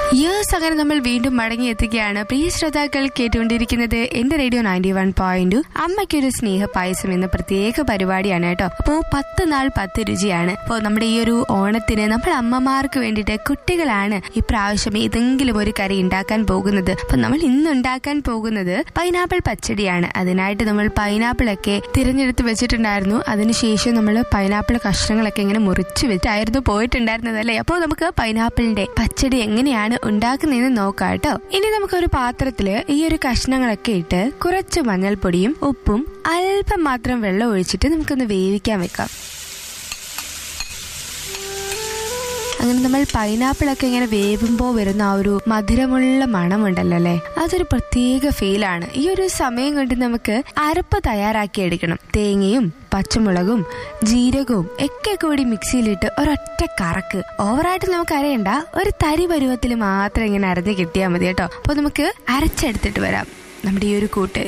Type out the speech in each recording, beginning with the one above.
yours അങ്ങനെ നമ്മൾ വീണ്ടും മടങ്ങിയെത്തുകയാണ് പ്രിയ ശ്രോതാക്കൾ കേട്ടുകൊണ്ടിരിക്കുന്നത് എന്റെ റേഡിയോ നയൻറ്റി വൺ പോയിന്റ് അമ്മയ്ക്കൊരു സ്നേഹ പായസം എന്ന പ്രത്യേക പരിപാടിയാണ് കേട്ടോ അപ്പോ പത്ത് നാൾ പത്ത് രുചിയാണ് അപ്പോൾ നമ്മുടെ ഈ ഒരു ഓണത്തിന് നമ്മൾ അമ്മമാർക്ക് വേണ്ടിയിട്ട് കുട്ടികളാണ് ഇപ്രാവശ്യം ഏതെങ്കിലും ഒരു കറി ഉണ്ടാക്കാൻ പോകുന്നത് അപ്പൊ നമ്മൾ ഇന്ന് ഉണ്ടാക്കാൻ പോകുന്നത് പൈനാപ്പിൾ പച്ചടിയാണ് അതിനായിട്ട് നമ്മൾ പൈനാപ്പിൾ ഒക്കെ തിരഞ്ഞെടുത്ത് വെച്ചിട്ടുണ്ടായിരുന്നു അതിനുശേഷം നമ്മൾ പൈനാപ്പിൾ കഷ്ണങ്ങളൊക്കെ ഇങ്ങനെ മുറിച്ച് വെച്ചായിരുന്നു പോയിട്ടുണ്ടായിരുന്നത് അല്ലേ അപ്പോൾ നമുക്ക് പൈനാപ്പിളിന്റെ പച്ചടി എങ്ങനെയാണ് ഉണ്ടാക്കുന്നതെന്ന് നോക്കാം കേട്ടോ ഇനി നമുക്കൊരു പാത്രത്തില് ഈ ഒരു കഷ്ണങ്ങളൊക്കെ ഇട്ട് കുറച്ച് മഞ്ഞൾപ്പൊടിയും ഉപ്പും അല്പം മാത്രം വെള്ളം ഒഴിച്ചിട്ട് നമുക്കൊന്ന് വേവിക്കാൻ വെക്കാം അങ്ങനെ നമ്മൾ പൈനാപ്പിൾ ഒക്കെ ഇങ്ങനെ വേവുമ്പോൾ വരുന്ന ആ ഒരു മധുരമുള്ള മണമുണ്ടല്ലോ അല്ലേ അതൊരു പ്രത്യേക ഫീലാണ് ഈ ഒരു സമയം കൊണ്ട് നമുക്ക് അരപ്പ് തയ്യാറാക്കി എടുക്കണം തേങ്ങയും പച്ചമുളകും ജീരകവും ഒക്കെ കൂടി മിക്സിയിലിട്ട് ഒരൊറ്റ കറക്ക് ഓവറായിട്ട് നമുക്ക് അരയണ്ട ഒരു തരി പരുവത്തിൽ മാത്രം ഇങ്ങനെ അരഞ്ഞ് കിട്ടിയാൽ മതി കേട്ടോ അപ്പോൾ നമുക്ക് അരച്ചെടുത്തിട്ട് വരാം നമ്മുടെ ഈ ഒരു കൂട്ട്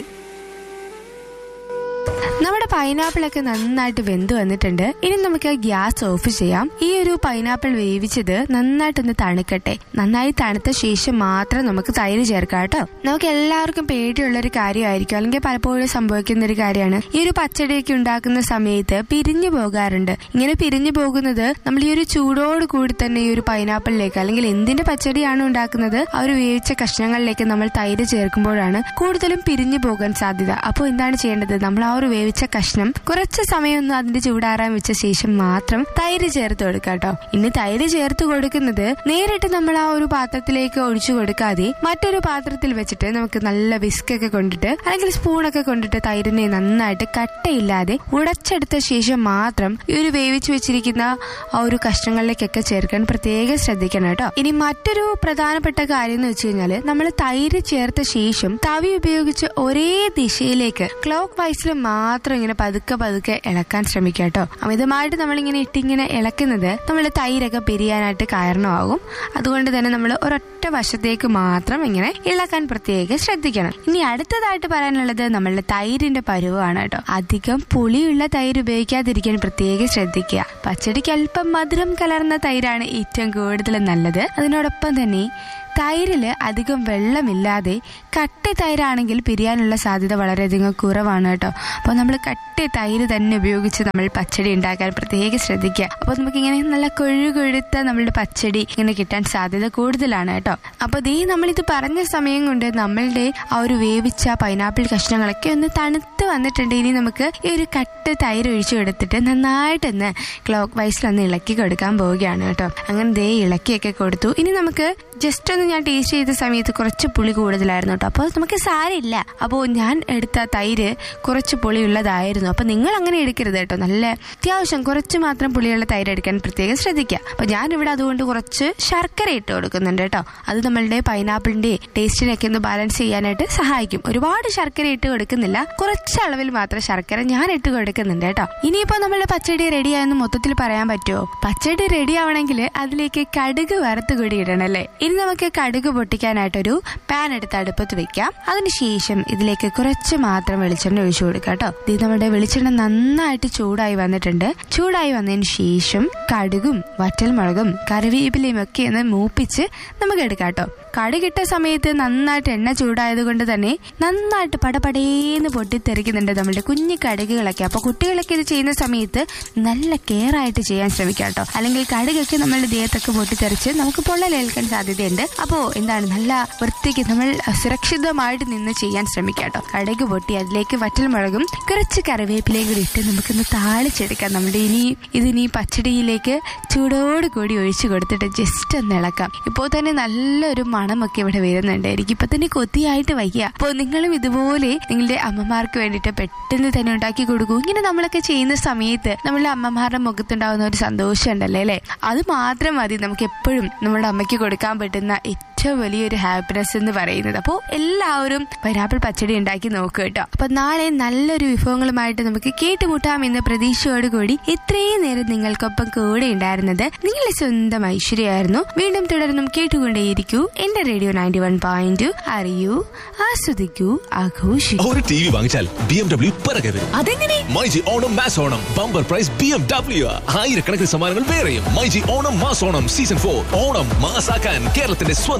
നമ്മുടെ പൈനാപ്പിൾ ഒക്കെ നന്നായിട്ട് വെന്ത് വന്നിട്ടുണ്ട് ഇനി നമുക്ക് ഗ്യാസ് ഓഫ് ചെയ്യാം ഈ ഒരു പൈനാപ്പിൾ വേവിച്ചത് നന്നായിട്ടൊന്ന് തണുക്കട്ടെ നന്നായി തണുത്ത ശേഷം മാത്രം നമുക്ക് തൈര് ചേർക്കാം കേട്ടോ നമുക്ക് എല്ലാവർക്കും പേടിയുള്ള ഒരു കാര്യമായിരിക്കും അല്ലെങ്കിൽ പലപ്പോഴും സംഭവിക്കുന്ന ഒരു കാര്യമാണ് ഈ ഒരു പച്ചടിയൊക്കെ ഉണ്ടാക്കുന്ന സമയത്ത് പിരിഞ്ഞു പോകാറുണ്ട് ഇങ്ങനെ പിരിഞ്ഞു പോകുന്നത് നമ്മൾ ഈ ഒരു ചൂടോട് കൂടി തന്നെ ഈ ഒരു പൈനാപ്പിളിലേക്ക് അല്ലെങ്കിൽ എന്തിന്റെ പച്ചടിയാണ് ഉണ്ടാക്കുന്നത് ആ ഒരു വേവിച്ച കഷ്ണങ്ങളിലേക്ക് നമ്മൾ തൈര് ചേർക്കുമ്പോഴാണ് കൂടുതലും പിരിഞ്ഞു പോകാൻ സാധ്യത അപ്പോൾ എന്താണ് ചെയ്യേണ്ടത് നമ്മൾ ആ ഒരു വേവിച്ച കഷ്ണം കുറച്ച് സമയം ഒന്ന് അതിന്റെ ചൂടാറാൻ വെച്ച ശേഷം മാത്രം തൈര് ചേർത്ത് കൊടുക്കുക കേട്ടോ ഇനി തൈര് ചേർത്ത് കൊടുക്കുന്നത് നേരിട്ട് നമ്മൾ ആ ഒരു പാത്രത്തിലേക്ക് ഒഴിച്ചു കൊടുക്കാതെ മറ്റൊരു പാത്രത്തിൽ വെച്ചിട്ട് നമുക്ക് നല്ല വിസ്ക് ഒക്കെ കൊണ്ടിട്ട് അല്ലെങ്കിൽ സ്പൂണൊക്കെ കൊണ്ടിട്ട് തൈരിനെ നന്നായിട്ട് കട്ടയില്ലാതെ ഉടച്ചെടുത്ത ശേഷം മാത്രം ഈ ഒരു വേവിച്ചു വെച്ചിരിക്കുന്ന ആ ഒരു കഷ്ണങ്ങളിലേക്കൊക്കെ ചേർക്കാൻ പ്രത്യേകം ശ്രദ്ധിക്കണം കേട്ടോ ഇനി മറ്റൊരു പ്രധാനപ്പെട്ട കാര്യം എന്ന് വെച്ച് കഴിഞ്ഞാൽ നമ്മൾ തൈര് ചേർത്ത ശേഷം തവി ഉപയോഗിച്ച് ഒരേ ദിശയിലേക്ക് ക്ലോക്ക് വൈസിൽ മാത്രം ഇങ്ങനെ പതുക്കെ പതുക്കെ ഇളക്കാൻ ശ്രമിക്കുക കേട്ടോ അമിതമായിട്ട് നമ്മളിങ്ങനെ ഇട്ടിങ്ങനെ ഇളക്കുന്നത് നമ്മൾ തൈരൊക്കെ പിരിയാനായിട്ട് കാരണമാകും അതുകൊണ്ട് തന്നെ നമ്മൾ ഒരൊറ്റ വശത്തേക്ക് മാത്രം ഇങ്ങനെ ഇളക്കാൻ പ്രത്യേകം ശ്രദ്ധിക്കണം ഇനി അടുത്തതായിട്ട് പറയാനുള്ളത് നമ്മളുടെ തൈരിന്റെ പരുവാണ് കേട്ടോ അധികം പുളിയുള്ള തൈര് ഉപയോഗിക്കാതിരിക്കാൻ പ്രത്യേകം ശ്രദ്ധിക്കുക പച്ചടിക്ക് അല്പം മധുരം കലർന്ന തൈരാണ് ഏറ്റവും കൂടുതൽ നല്ലത് അതിനോടൊപ്പം തന്നെ തൈരില് അധികം വെള്ളമില്ലാതെ കട്ടി തൈരാണെങ്കിൽ പിരിയാനുള്ള സാധ്യത വളരെയധികം കുറവാണ് കേട്ടോ അപ്പോൾ നമ്മൾ കട്ടി തൈര് തന്നെ ഉപയോഗിച്ച് നമ്മൾ പച്ചടി ഉണ്ടാക്കാൻ പ്രത്യേകം ശ്രദ്ധിക്കുക അപ്പോൾ നമുക്കിങ്ങനെ നല്ല കൊഴുകൊഴുത്ത നമ്മളുടെ പച്ചടി ഇങ്ങനെ കിട്ടാൻ സാധ്യത കൂടുതലാണ് കേട്ടോ അപ്പോൾ ദേ നമ്മളിത് പറഞ്ഞ സമയം കൊണ്ട് നമ്മളുടെ ആ ഒരു വേവിച്ച പൈനാപ്പിൾ കഷ്ണങ്ങളൊക്കെ ഒന്ന് തണുത്ത് വന്നിട്ടുണ്ട് ഇനി നമുക്ക് ഈ ഒരു കട്ട് തൈര് ഒഴിച്ചു കൊടുത്തിട്ട് നന്നായിട്ടൊന്ന് ക്ലോക്ക് വൈസിൽ ഒന്ന് ഇളക്കി കൊടുക്കാൻ പോവുകയാണ് കേട്ടോ അങ്ങനെ ദേ ഇളക്കിയൊക്കെ കൊടുത്തു ഇനി നമുക്ക് ജസ്റ്റ് ഒന്ന് ഞാൻ ടേസ്റ്റ് ചെയ്ത സമയത്ത് കുറച്ച് പുളി കൂടുതലായിരുന്നു കേട്ടോ അപ്പോൾ നമുക്ക് സാരമില്ല അപ്പോൾ ഞാൻ എടുത്ത തൈര് കുറച്ച് പുളിയുള്ളതായിരുന്നു അപ്പോൾ നിങ്ങൾ അങ്ങനെ എടുക്കരുത് കേട്ടോ നല്ല അത്യാവശ്യം കുറച്ച് മാത്രം പുളിയുള്ള തൈര് എടുക്കാൻ പ്രത്യേകം ശ്രദ്ധിക്കുക അപ്പോൾ ഞാൻ ഇവിടെ അതുകൊണ്ട് കുറച്ച് ശർക്കര ഇട്ട് കൊടുക്കുന്നുണ്ട് കേട്ടോ അത് നമ്മളുടെ പൈനാപ്പിളിന്റെ ടേസ്റ്റിനൊക്കെ ഒന്ന് ബാലൻസ് ചെയ്യാനായിട്ട് സഹായിക്കും ഒരുപാട് ശർക്കര ഇട്ട് കൊടുക്കുന്നില്ല കുറച്ച് അളവിൽ മാത്രം ശർക്കര ഞാൻ ഇട്ട് കൊടുക്കുന്നുണ്ട് കേട്ടോ ഇനിയിപ്പോൾ നമ്മളുടെ പച്ചടി റെഡിയായെന്ന് മൊത്തത്തിൽ പറയാൻ പറ്റുമോ പച്ചടി റെഡി ആവണമെങ്കിൽ അതിലേക്ക് കടുക് വറുത്ത് കൂടി ഇടണം അല്ലേ ഇനി നമുക്ക് കടുക് പൊട്ടിക്കാനായിട്ടൊരു പാൻ എടുത്ത് അടുപ്പത്ത് വെക്കാം അതിനുശേഷം ഇതിലേക്ക് കുറച്ച് മാത്രം വെളിച്ചെണ്ണ ഒഴിച്ചു കൊടുക്കാം കേട്ടോ ഇത് നമ്മുടെ വെളിച്ചെണ്ണ നന്നായിട്ട് ചൂടായി വന്നിട്ടുണ്ട് ചൂടായി വന്നതിന് ശേഷം കടുകും വറ്റൽമുളകും കറിവേപ്പിലയും ഒക്കെ ഒന്ന് മൂപ്പിച്ച് നമുക്ക് എടുക്കാം കേട്ടോ കടുകിട്ട സമയത്ത് നന്നായിട്ട് എണ്ണ ചൂടായത് കൊണ്ട് തന്നെ നന്നായിട്ട് പടപടേന്ന് പൊട്ടിത്തെറിക്കുന്നുണ്ട് നമ്മുടെ കുഞ്ഞു കടുകുകളൊക്കെ അപ്പൊ കുട്ടികളൊക്കെ ഇത് ചെയ്യുന്ന സമയത്ത് നല്ല കെയർ ആയിട്ട് ചെയ്യാൻ ശ്രമിക്കാം കേട്ടോ അല്ലെങ്കിൽ കടുകൊക്കെ നമ്മളുടെ ദേഹത്തൊക്കെ പൊട്ടിത്തെറിച്ച് നമുക്ക് പൊള്ളലേൽക്കാൻ സാധ്യതയുണ്ട് അപ്പോ എന്താണ് നല്ല വൃത്തിക്ക് നമ്മൾ സുരക്ഷിതമായിട്ട് നിന്ന് ചെയ്യാൻ ശ്രമിക്കാം കേട്ടോ കടുക് പൊട്ടി അതിലേക്ക് വറ്റൽമുളകും കുറച്ച് കറിവേപ്പിലയും കൂടി ഇട്ട് നമുക്കൊന്ന് താളിച്ചെടുക്കാം നമ്മുടെ ഇനി ഇതിനി പച്ചടിയിലേക്ക് ചൂടോട് കൂടി ഒഴിച്ചു കൊടുത്തിട്ട് ജസ്റ്റ് ഒന്ന് ഇളക്കാം ഇപ്പോൾ തന്നെ നല്ലൊരു മണമൊക്കെ ഇവിടെ വരുന്നുണ്ട് എനിക്ക് ഇപ്പൊ തന്നെ കൊത്തിയായിട്ട് വയ്യ അപ്പോൾ നിങ്ങളും ഇതുപോലെ നിങ്ങളുടെ അമ്മമാർക്ക് വേണ്ടിയിട്ട് പെട്ടെന്ന് തന്നെ ഉണ്ടാക്കി കൊടുക്കൂ ഇങ്ങനെ നമ്മളൊക്കെ ചെയ്യുന്ന സമയത്ത് നമ്മളുടെ അമ്മമാരുടെ മുഖത്തുണ്ടാവുന്ന ഒരു സന്തോഷം ഉണ്ടല്ലേ അല്ലെ അത് മാത്രം മതി നമുക്ക് എപ്പോഴും നമ്മുടെ അമ്മയ്ക്ക് കൊടുക്കാൻ പറ്റുന്ന ഏറ്റവും വലിയൊരു ഹാപ്പിനെസ് എന്ന് പറയുന്നത് അപ്പോൾ എല്ലാവരും പൈനാപ്പിൾ പച്ചടി ഉണ്ടാക്കി നോക്കുക കേട്ടോ അപ്പൊ നാളെ നല്ലൊരു വിഭവങ്ങളുമായിട്ട് നമുക്ക് കേട്ടുമുട്ടാം എന്ന പ്രതീക്ഷയോടുകൂടി ഇത്രയും നേരം നിങ്ങൾക്കൊപ്പം കൂടെ ഉണ്ടായിരുന്നത് നിങ്ങളുടെ സ്വന്തം ഐശ്വര്യമായിരുന്നു വീണ്ടും തുടർന്നും കേട്ടുകൊണ്ടേയിരിക്കൂ എന്റെ റേഡിയോ നയൻറ്റി വൺ പോയിന്റ് അറിയൂ ആസ്വദിക്കൂ ആഘോഷിക്കൂ ഒരു ടി വി വാങ്ങിച്ചാൽ ബി എം ഡബ്ല്യു പിറകെ വരും അതെങ്ങനെ myG Onam mass Onam bumper prize B M W ആയിരക്കണക്കിന് സമ്മാനങ്ങൾ വേറെയും myG Onam mass Onam season for Onam മാസാക്കാൻ കേരളത്തിന്റെ സ്വന്തം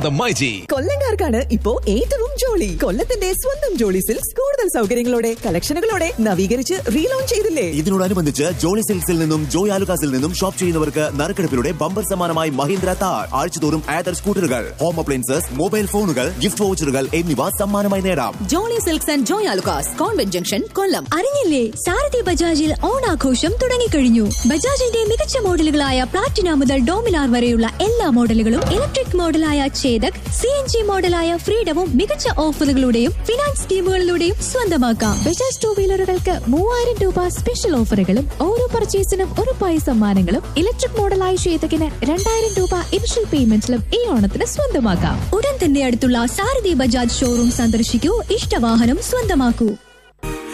മാസം മൈജി കൊല്ലങ്കാർക്കാണ് ഇപ്പോ ഏറ്റവും ജോളി കൊല്ലത്തിന്റെ സ്വന്തം ജോളി സിൽക്സ് കൂടുതൽ സൗകര്യങ്ങളോടെ കളക്ഷനുകളോടെ നവീകരിച്ച് റീലോഞ്ച് ചെയ്തില്ലേ ഇതിനോടനുബന്ധിച്ച് ജോളി സിൽക്സിൽ നിന്നും ജോയ് ആലുകാസിൽ നിന്നും ഷോപ്പ് ചെയ്യുന്നവർക്ക് നറുക്കെടുപ്പിലൂടെ ബമ്പർ സമ്മാനമായി മഹീന്ദ്ര താർ ആഴ്ചതോറും ആദർ സ്കൂട്ടറുകൾ ഹോം അപ്ലയൻസസ് മൊബൈൽ ഫോണുകൾ ഗിഫ്റ്റ് വൗച്ചറുകൾ എന്നിവ സമ്മാനമായി നേടാം Jolly Silks and Joy Alukkas convent junction Kollam അറിഞ്ഞില്ലേ സാരഥി ബജാജിൽ ഓണാഘോഷം തുടങ്ങിക്കഴിഞ്ഞു ബജാജിന്റെ മികച്ച മോഡലുകളായ പ്ലാറ്റിന മുതൽ ഡോമിനാർ വരെയുള്ള എല്ലാ മോഡലുകളും ഇലക്ട്രിക് മോഡലായ ചേതക് സി എൻ ജി മോഡലായ ഫ്രീഡവും മികച്ച ഓഫറുകളുടെയും ഫിനാൻസ് സ്കീമുകളിലൂടെയും സ്വന്തമാക്കാം ബജാജ് ടൂ വീലറുകൾക്ക് മൂവായിരം രൂപ സ്പെഷ്യൽ ഓഫറുകളും ഓരോ പർച്ചേസിനും ഉറപ്പായ സമ്മാനങ്ങളും ഇലക്ട്രിക് മോഡലായ ചേതകിന് രണ്ടായിരം രൂപ ഇനിഷ്യൽ പേയ്മെന്റിലും ഈ ഓണത്തിന് സ്വന്തമാക്കാം ഉടൻ തന്നെ അടുത്തുള്ള സാരഥി ബജാജ് ഷോറൂം സന്ദർശിക്കൂ ഇഷ്ടവാഹനം സ്വന്തമാക്കൂ